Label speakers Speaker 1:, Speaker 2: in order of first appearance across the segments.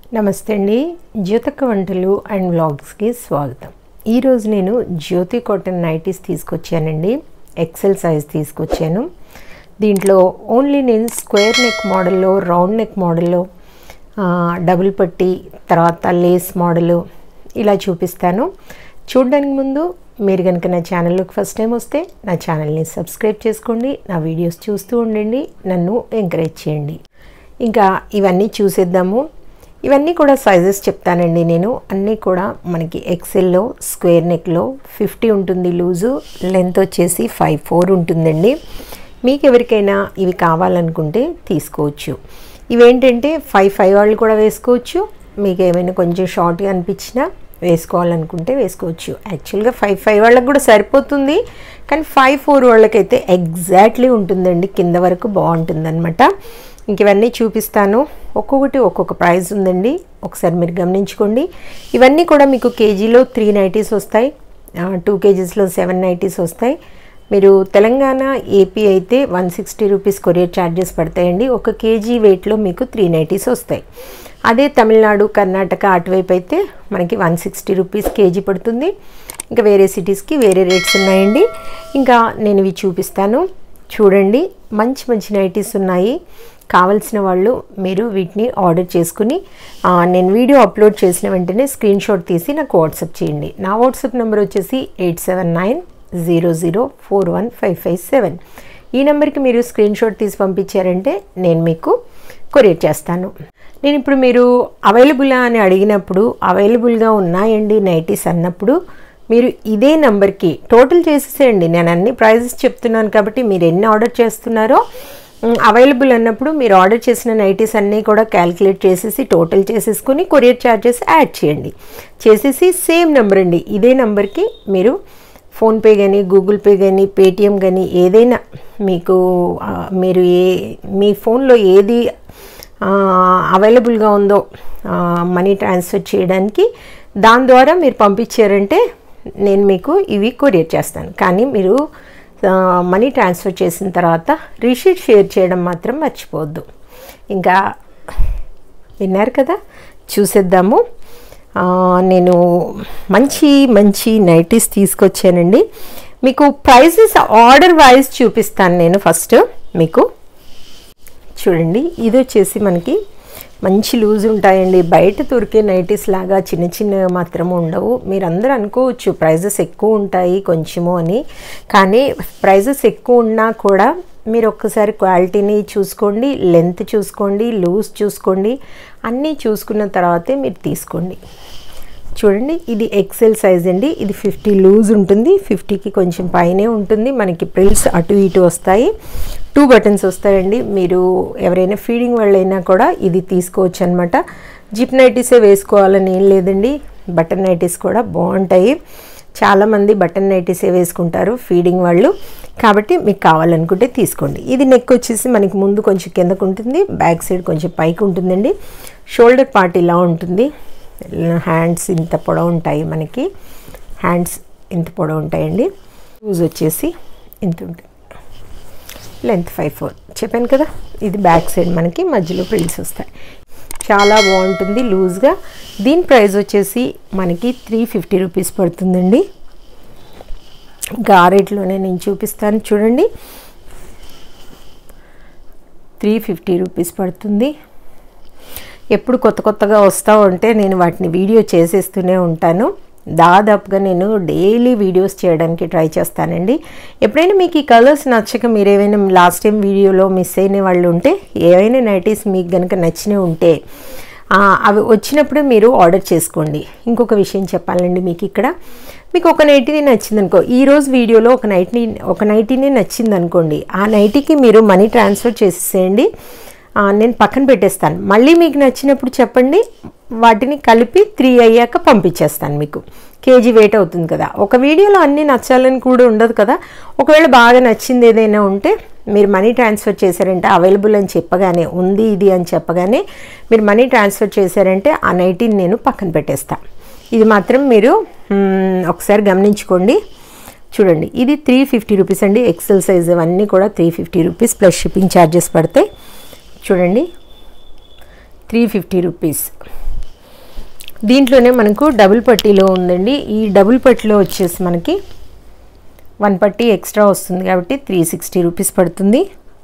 Speaker 1: నమస్తే అండి జ్యోతక్క వంటలు అండ్ వ్లాగ్స్కి స్వాగతం ఈరోజు నేను జ్యోతి కాటన్ నైటీస్ తీసుకొచ్చానండి ఎక్సెల్ సైజ్ తీసుకొచ్చాను దీంట్లో ఓన్లీ నేను స్క్వేర్ నెక్ మోడల్లో రౌండ్ నెక్ మోడల్లో ఆ, డబుల్ పట్టి తర్వాత లేస్ మోడలు ఇలా చూపిస్తాను చూడడానికి ముందు మీరు కనుక నా ఛానల్లోకి ఫస్ట్ టైం వస్తే నా ఛానల్ని సబ్స్క్రైబ్ చేసుకోండి నా వీడియోస్ చూస్తూ ఉండండి నన్ను ఎంకరేజ్ చేయండి ఇంకా ఇవన్నీ చూసేద్దాము ఇవన్నీ కూడా సైజెస్ చెప్తానండి నేను అన్నీ కూడా మనకి ఎక్సెల్లో స్క్వేర్ నెక్లో ఫిఫ్టీ ఉంటుంది లూజు లెంత్ వచ్చేసి ఫైవ్ ఫోర్ ఉంటుందండి మీకు ఎవరికైనా ఇవి కావాలనుకుంటే తీసుకోవచ్చు ఇవేంటంటే ఫైవ్ ఫైవ్ వాళ్ళు కూడా వేసుకోవచ్చు మీకు ఏమైనా కొంచెం షార్ట్గా అనిపించినా వేసుకోవాలనుకుంటే వేసుకోవచ్చు యాక్చువల్గా ఫైవ్ ఫైవ్ వాళ్ళకి కూడా సరిపోతుంది కానీ ఫైవ్ ఫోర్ వాళ్ళకైతే ఎగ్జాక్ట్లీ ఉంటుందండి కింద వరకు బాగుంటుందన్నమాట ఇంక ఇవన్నీ చూపిస్తాను ఒక్కొక్కటి ఒక్కొక్క ప్రైస్ ఉందండి ఒకసారి మీరు గమనించుకోండి ఇవన్నీ కూడా మీకు కేజీలో త్రీ నైటీస్ వస్తాయి టూ కేజీస్లో సెవెన్ నైటీస్ వస్తాయి మీరు తెలంగాణ ఏపీ అయితే one sixty rupees courier charges పడతాయండి ఒక కేజీ వెయిట్లో మీకు త్రీ నైటీస్ వస్తాయి అదే తమిళనాడు కర్ణాటక అటువైపు అయితే మనకి వన్ సిక్స్టీ రూపీస్ కేజీ పడుతుంది ఇంకా వేరే సిటీస్కి వేరే రేట్స్ ఉన్నాయండి ఇంకా నేను ఇవి చూపిస్తాను చూడండి మంచి మంచి నైటీస్ ఉన్నాయి కావలసిన వాళ్ళు మీరు వీటిని ఆర్డర్ చేసుకుని ఆ, నేను వీడియో అప్లోడ్ చేసిన వెంటనే స్క్రీన్ షాట్ తీసి నాకు వాట్సాప్ చేయండి నా వాట్సాప్ నెంబర్ వచ్చేసి eight seven nine zero zero four one five five seven ఈ నెంబర్కి మీరు స్క్రీన్ షాట్ తీసి పంపించారంటే నేను మీకు కొరియర్ చేస్తాను నేను ఇప్పుడు మీరు అవైలబులా అని అడిగినప్పుడు అవైలబుల్గా ఉన్నాయండి నైటీస్ అన్నప్పుడు మీరు ఇదే నెంబర్కి టోటల్ చేసేసేయండి నేను అన్ని ప్రైజెస్ చెప్తున్నాను కాబట్టి మీరు ఎన్ని ఆర్డర్ చేస్తున్నారో అవైలబుల్ అన్నప్పుడు మీరు ఆర్డర్ చేసిన నైటీస్ అన్నీ కూడా క్యాలిక్యులేట్ చేసేసి టోటల్ చేసేసుకుని కొరియర్ ఛార్జెస్ యాడ్ చేయండి చేసేసి సేమ్ నెంబర్ అండి ఇదే నెంబర్కి మీరు ఫోన్పే కానీ గూగుల్ పే కానీ పేటిఎం కానీ ఏదైనా మీకు ఆ, మీరు ఏ మీ ఫోన్లో ఏది అవైలబుల్గా ఉందో మనీ ట్రాన్స్ఫర్ చేయడానికి దాని ద్వారా మీరు పంపించారంటే నేను మీకు ఇవి కొరియర్ చేస్తాను కానీ మీరు ఆ, మనీ ట్రాన్స్ఫర్ చేసిన తర్వాత రిసీట్ షేర్ చేయడం మాత్రం మర్చిపోవద్దు ఇంకా విన్నారు కదా చూసేద్దాము ఆ, నేను మంచి మంచి నైటీస్ తీసుకొచ్చానండి మీకు ప్రైజెస్ ఆర్డర్ వైజ్ చూపిస్తాను నేను ఫస్ట్ మీకు చూడండి ఇది వచ్చేసి మనకి మంచి లూజ్ ఉంటాయండి బయట దొరికే నైటీస్ లాగా చిన్న చిన్న మాత్రం ఉండవు మీరు అందరూ అనుకోవచ్చు ప్రైజెస్ ఎక్కువ ఉంటాయి కొంచెము అని కానీ ప్రైజెస్ ఎక్కువ ఉన్నా కూడా మీరు ఒక్కసారి క్వాలిటీని చూసుకోండి లెంత్ చూసుకోండి లూజ్ చూసుకోండి అన్నీ చూసుకున్న తర్వాతే మీరు తీసుకోండి చూడండి ఇది ఎక్సెల్ సైజ్ అండి ఇది ఫిఫ్టీ లూజ్ ఉంటుంది ఫిఫ్టీకి కొంచెం పైనే ఉంటుంది మనకి ప్రిల్స్ అటు ఇటు వస్తాయి టూ బటన్స్ వస్తాయండి మీరు ఎవరైనా ఫీడింగ్ వాళ్ళైనా కూడా ఇది తీసుకోవచ్చు అనమాట జిప్ నైటీసే వేసుకోవాలని ఏం లేదండి బటన్ నైటీస్ కూడా బాగుంటాయి చాలామంది బటన్ నైటీసే వేసుకుంటారు ఫీడింగ్ వాళ్ళు కాబట్టి మీకు కావాలనుకుంటే తీసుకోండి ఇది నెక్ వచ్చేసి మనకి ముందు కొంచెం కిందకు ఉంటుంది బ్యాక్ సైడ్ కొంచెం పైకి ఉంటుందండి షోల్డర్ పార్ట్ ఇలా ఉంటుంది హ్యాండ్స్ ఇంత పొడవు ఉంటాయి మనకి హ్యాండ్స్ ఇంత పొడవు ఉంటాయండి లూజ్ వచ్చేసి ఇంత ఉంటుంది లెంత్ ఫైవ్ ఫోర్ చెప్పాను కదా ఇది బ్యాక్ సైడ్ మనకి మధ్యలో ప్రిల్స్ వస్తాయి చాలా బాగుంటుంది లూజ్గా దీని ప్రైస్ వచ్చేసి మనకి త్రీ ఫిఫ్టీ రూపీస్ పడుతుందండి ఇంకా ఆ రేట్లోనే నేను చూపిస్తాను చూడండి త్రీ ఫిఫ్టీ రూపీస్ పడుతుంది ఎప్పుడు కొత్త కొత్తగా వస్తూ ఉంటే నేను వాటిని వీడియో చేసేస్తూనే ఉంటాను దాదాపుగా నేను డైలీ వీడియోస్ చేయడానికి ట్రై చేస్తానండి ఎప్పుడైనా మీకు ఈ కలర్స్ నచ్చక మీరు ఏమైనా లాస్ట్ టైం వీడియోలో మిస్ అయిన వాళ్ళు ఉంటే ఏవైనా నైటీస్ మీకు కనుక నచ్చినవి ఉంటే ఆ, అవి వచ్చినప్పుడు మీరు ఆర్డర్ చేసుకోండి ఇంకొక విషయం చెప్పాలండి మీకు ఇక్కడ మీకు ఒక నైటీని నచ్చింది అనుకో ఈరోజు వీడియోలో ఒక నైట్ని ఒక నైటీనే నచ్చింది అనుకోండి ఆ నైటీకి మీరు మనీ ట్రాన్స్ఫర్ చేసేసేయండి ఆ, నేను పక్కన పెట్టేస్తాను మళ్ళీ మీకు నచ్చినప్పుడు చెప్పండి వాటిని కలిపి త్రీ అయ్యాక పంపించేస్తాను మీకు కేజీ వెయిట్ అవుతుంది కదా ఒక వీడియోలో అన్నీ నచ్చాలని కూడా ఉండదు కదా ఒకవేళ బాగా నచ్చింది ఏదైనా ఉంటే మీరు మనీ ట్రాన్స్ఫర్ చేశారంటే అవైలబుల్ అని చెప్పగానే ఉంది ఇది అని చెప్పగానే మీరు మనీ ట్రాన్స్ఫర్ చేశారంటే ఆ నైటీని నేను పక్కన పెట్టేస్తాను ఇది మాత్రం మీరు మ్, ఒకసారి గమనించుకోండి చూడండి ఇది త్రీ ఫిఫ్టీ రూపీస్ అండి ఎక్సెల్ సైజ్ అవన్నీ కూడా three fifty rupees plus shipping charges పడతాయి చూడండి త్రీ ఫిఫ్టీ రూపీస్ దీంట్లోనే మనకు డబుల్ పట్టీలో ఉందండి ఈ డబుల్ పట్టీలో వచ్చేసి మనకి వన్ పట్టీ ఎక్స్ట్రా వస్తుంది కాబట్టి త్రీ సిక్స్టీ రూపీస్ పడుతుంది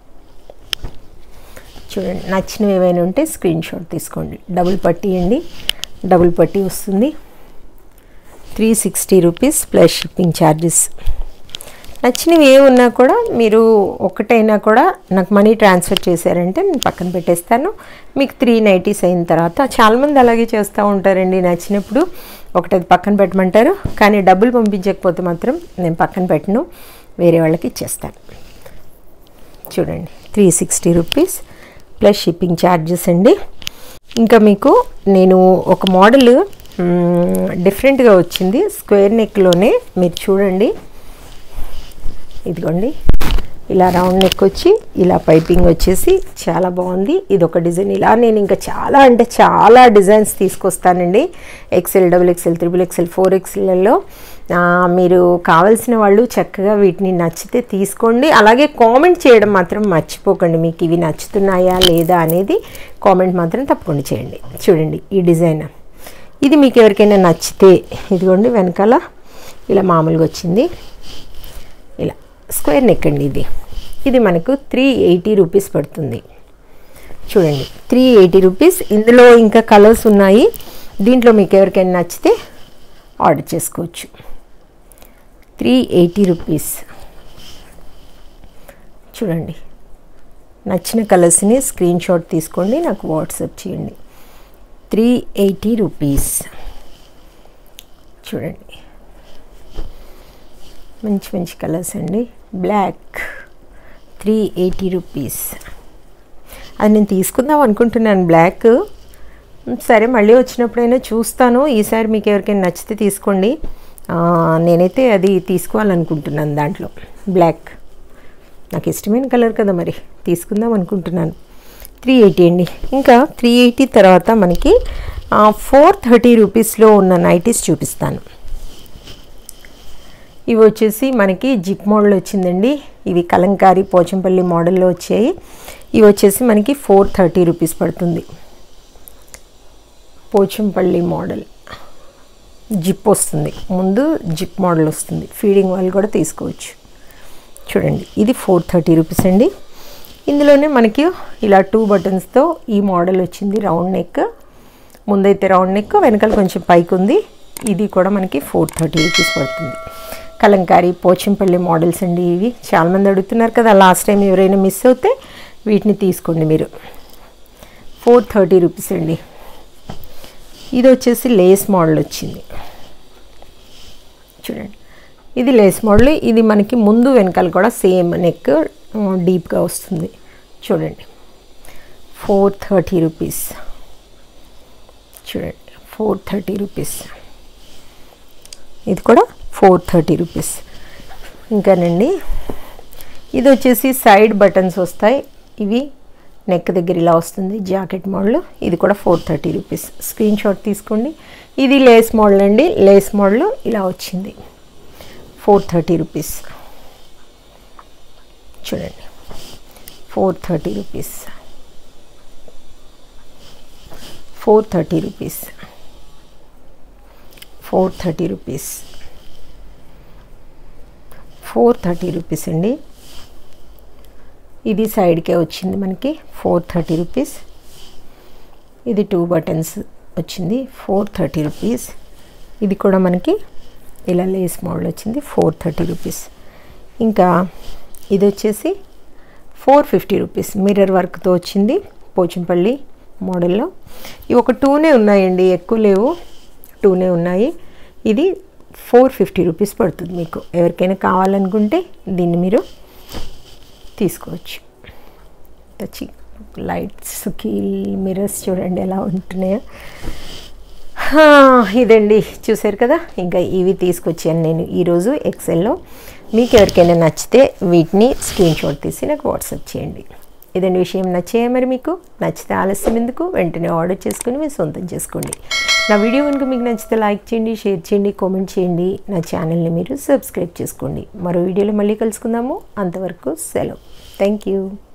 Speaker 1: చూడండి నచ్చినవి ఏవైనా ఉంటే స్క్రీన్ షాట్ తీసుకోండి డబుల్ పట్టీ అండి డబుల్ పట్టీ వస్తుంది three sixty rupees plus shipping charges నచ్చినవి ఏ ఉన్నా కూడా మీరు ఒకటైనా కూడా నాకు మనీ ట్రాన్స్ఫర్ చేశారంటే నేను పక్కన పెట్టేస్తాను మీకు త్రీ నైంటీస్ అయిన తర్వాత చాలామంది అలాగే చేస్తూ ఉంటారండి నచ్చినప్పుడు ఒకటది పక్కన పెట్టమంటారు కానీ డబ్బులు పంపించకపోతే మాత్రం నేను పక్కన పెట్టను వేరే వాళ్ళకి ఇచ్చేస్తాను చూడండి three sixty rupees plus shipping charges అండి ఇంకా మీకు నేను ఒక మోడల్ డిఫరెంట్గా వచ్చింది స్క్వేర్ నెక్లోనే మీరు చూడండి ఇదిగోండి ఇలా రౌండ్ నెక్ వచ్చి ఇలా పైపింగ్ వచ్చేసి చాలా బాగుంది ఇది ఒక డిజైన్ ఇలా నేను ఇంకా చాలా అంటే చాలా డిజైన్స్ తీసుకొస్తానండి XL double XL triple XL four ఎక్సెల్లో మీరు కావాల్సిన వాళ్ళు చక్కగా వీటిని నచ్చితే తీసుకోండి అలాగే కామెంట్ చేయడం మాత్రం మర్చిపోకండి మీకు ఇవి నచ్చుతున్నాయా లేదా అనేది కామెంట్ మాత్రం తప్పకుండా చేయండి చూడండి ఈ డిజైన్ ఇది మీకు ఎవరికైనా నచ్చితే ఇదిగోండి వెనకాల ఇలా మామూలుగా వచ్చింది ఇలా స్క్వేర్ నెక్ అండి ఇది ఇది మనకు త్రీ ఎయిటీ రూపీస్ పడుతుంది చూడండి త్రీ ఎయిటీ రూపీస్ ఇందులో ఇంకా కలర్స్ ఉన్నాయి దీంట్లో మీకు ఎవరికైనా నచ్చితే ఆర్డర్ చేసుకోవచ్చు త్రీ ఎయిటీ రూపీస్ చూడండి నచ్చిన కలర్స్ని స్క్రీన్ షాట్ తీసుకోండి నాకు వాట్సాప్ చేయండి త్రీ ఎయిటీ రూపీస్ చూడండి మంచి మంచి కలర్స్ అండి బ్లాక్ త్రీ ఎయిటీ రూపీస్ అది నేను తీసుకుందాం అనుకుంటున్నాను బ్లాక్ సరే మళ్ళీ వచ్చినప్పుడైనా చూస్తాను ఈసారి మీకు ఎవరికైనా నచ్చితే తీసుకోండి నేనైతే అది తీసుకోవాలనుకుంటున్నాను దాంట్లో బ్లాక్ నాకు ఇష్టమైన కలర్ కదా మరి తీసుకుందాం అనుకుంటున్నాను త్రీ ఎయిటీ అండి ఇంకా త్రీ ఎయిటీ తర్వాత మనకి ఫోర్ థర్టీ రూపీస్లో ఉన్న నైటీస్ చూపిస్తాను ఇవి వచ్చేసి మనకి జిప్ మోడల్ వచ్చిందండి ఇవి కలంకారీ పోచంపల్లి మోడల్లో వచ్చాయి ఇవి వచ్చేసి మనకి ఫోర్ థర్టీ రూపీస్ పడుతుంది పోచంపల్లి మోడల్ జిప్ వస్తుంది ముందు జిప్ మోడల్ వస్తుంది ఫీడింగ్ వాళ్ళు కూడా తీసుకోవచ్చు చూడండి ఇది ఫోర్ థర్టీ రూపీస్ అండి ఇందులోనే మనకి ఇలా టూ బటన్స్తో ఈ మోడల్ వచ్చింది రౌండ్ నెక్ ముందైతే రౌండ్ నెక్ వెనకాల కొంచెం పైకి ఉంది ఇది కూడా మనకి ఫోర్ థర్టీ రూపీస్ పడుతుంది కలంకారీ పోచంపల్లి మోడల్స్ అండి ఇవి చాలామంది అడుగుతున్నారు కదా లాస్ట్ టైం ఎవరైనా మిస్ అవుతే వీటిని తీసుకోండి మీరు ఫోర్ థర్టీ రూపీస్ అండి ఇది వచ్చేసి లేస్ మోడల్ వచ్చింది చూడండి ఇది లేస్ మోడల్ ఇది మనకి ముందు వెనకాల కూడా సేమ్ నెక్ డీప్గా వస్తుంది చూడండి ఫోర్ థర్టీ రూపీస్ చూడండి ఫోర్ థర్టీ రూపీస్ ఇది కూడా ఫోర్ థర్టీ రూపీస్ ఇంకానండి ఇది వచ్చేసి సైడ్ బటన్స్ వస్తాయి ఇవి నెక్ దగ్గర ఇలా వస్తుంది జాకెట్ మోడల్ ఇది కూడా four thirty rupees screenshot తీసుకోండి ఇది లేస్ మోడల్ అండి లేస్ మోడల్ ఇలా వచ్చింది ఫోర్ థర్టీ రూపీస్ చూడండి four thirty rupees four thirty rupees four thirty rupees four thirty rupees అండి ఇది సైడ్కే వచ్చింది మనకి ఫోర్ థర్టీ రూపీస్ ఇది టూ బటన్స్ వచ్చింది ఫోర్ థర్టీ రూపీస్ ఇది కూడా మనకి ఇలా లేస్ మోడల్ వచ్చింది ఫోర్ థర్టీ రూపీస్ ఇంకా ఇది వచ్చేసి ఫోర్ ఫిఫ్టీ రూపీస్ మిర్రర్ వర్క్తో వచ్చింది పోచంపల్లి మోడల్లో ఇవి ఒక టూనే ఉన్నాయండి ఎక్కువ లేవు టూనే ఉన్నాయి ఇది ఫోర్ ఫిఫ్టీ రూపీస్ పడుతుంది మీకు ఎవరికైనా కావాలనుకుంటే దీన్ని మీరు తీసుకోవచ్చు టచ్ లైట్స్కి మిర్రర్స్ చూడండి ఎలా ఉంటున్నాయో ఇదండి చూసారు కదా ఇంకా ఇవి తీసుకొచ్చాను నేను ఈరోజు ఎక్సెల్లో మీకు ఎవరికైనా నచ్చితే వీటిని స్క్రీన్ షాట్ తీసి నాకు వాట్సాప్ చేయండి ఇదండి విషయం నచ్చాయా మరి మీకు నచ్చితే ఆలస్యం ఎందుకు వెంటనే ఆర్డర్ చేసుకుని మీరు సొంతం చేసుకోండి నా వీడియో కనుక మీకు నచ్చితే లైక్ చేయండి షేర్ చేయండి కామెంట్ చేయండి నా ఛానల్ని మీరు సబ్స్క్రైబ్ చేసుకోండి మరో వీడియోలో మళ్ళీ కలుసుకుందాము అంతవరకు సెలవు థ్యాంక్ యూ